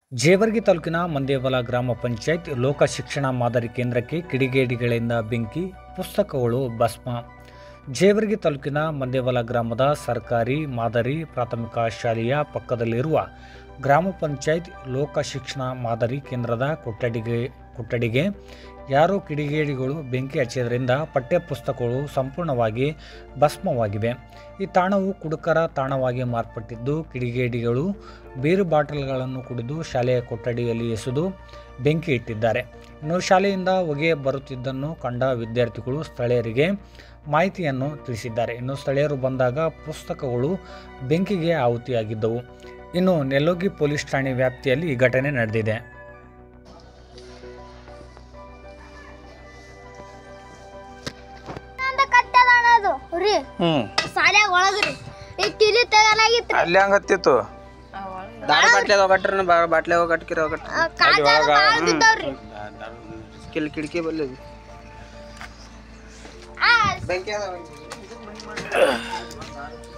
ಜೇವರ್ಗಿ ತಾಲೂಕಿನ ಮಂದೇವಲ ಗ್ರಾಮ ಪಂಚಾಯತ್ ಲೋಕ ಶಿಕ್ಷಣ ಮಾದರಿ ಕೇಂದ್ರಕ್ಕೆ ಕಿಡಿಗೇಡಿಗಳಿಂದ ಬೆಂಕಿ ಪುಸ್ತಕಗಳು ಭಸ್ಮ ಜೇವರ್ಗಿ ತಾಲೂಕಿನ ಮಂದೇವಲ ಗ್ರಾಮದ ಸರ್ಕಾರಿ ಮಾದರಿ ಪ್ರಾಥಮಿಕ ಶಾಲೆಯ ಪಕ್ಕದಲ್ಲಿರುವ ಗ್ರಾಮ ಪಂಚಾಯತ್ ಲೋಕ ಶಿಕ್ಷಣ ಮಾದರಿ ಕೇಂದ್ರದ ಕೊಠಡಿಗೆ ಕೊಠಡಿಗೆ ಯಾರೋ ಕಿಡಿಗೇಡಿಗಳು ಬೆಂಕಿ ಹಚ್ಚಿದ್ರಿಂದ ಪಠ್ಯ ಪುಸ್ತಕಗಳು ಸಂಪೂರ್ಣವಾಗಿ ಭಸ್ಮವಾಗಿವೆ ಈ ತಾಣವು ಕುಡುಕರ ತಾಣವಾಗಿ ಮಾರ್ಪಟ್ಟಿದ್ದು ಕಿಡಿಗೇಡಿಗಳು ಬೀರು ಬಾಟಲ್ಗಳನ್ನು ಕುಡಿದು ಶಾಲೆಯ ಕೊಠಡಿಯಲ್ಲಿ ಎಸೆದು ಬೆಂಕಿ ಇಟ್ಟಿದ್ದಾರೆ ಇನ್ನು ಶಾಲೆಯಿಂದ ಹೊಗೆ ಬರುತ್ತಿದ್ದನ್ನು ಕಂಡ ವಿದ್ಯಾರ್ಥಿಗಳು ಸ್ಥಳೀಯರಿಗೆ ಮಾಹಿತಿಯನ್ನು ತಿಳಿಸಿದ್ದಾರೆ ಇನ್ನು ಸ್ಥಳೀಯರು ಬಂದಾಗ ಪುಸ್ತಕಗಳು ಬೆಂಕಿಗೆ ಆಹುತಿಯಾಗಿದ್ದವು ಇನ್ನು ನೆಲ್ಲೋಗಿ ಪೊಲೀಸ್ ಠಾಣೆ ವ್ಯಾಪ್ತಿಯಲ್ಲಿ ಈ ಘಟನೆ ನಡೆದಿದೆ ಅಂತ ಕಟ್ಟದ ಅನ್ನೋದು ರೀ ಹ್ಮ್ ಸಾಲ್ಯಾಗ ಒಳಗ್ರಿ ಈ ಕಿಲಿ ತೆಗಲಾಗಿತ್ರಿ ಅಲ್ಲಿ ಹಂಗ ಹತ್ತಿತ್ತು ದಾರ ಬಾಟ್ಲಿ ಅದಾವ ಕಟ್ರಿ ಬಾಟ್ಲಿ ಅವ ಕಟ್ಕಿರ ಅವ ಕಟ್ರಿ ಕಾಜಾಗ ಬಾಳ್ ಬಿದ್ದವ್ರಿ ಕಿಲ್ ಕಿಟಕಿ ಬಲ್ಲಿ ಆ, ಬೆಂಕಿ ಅದಾವ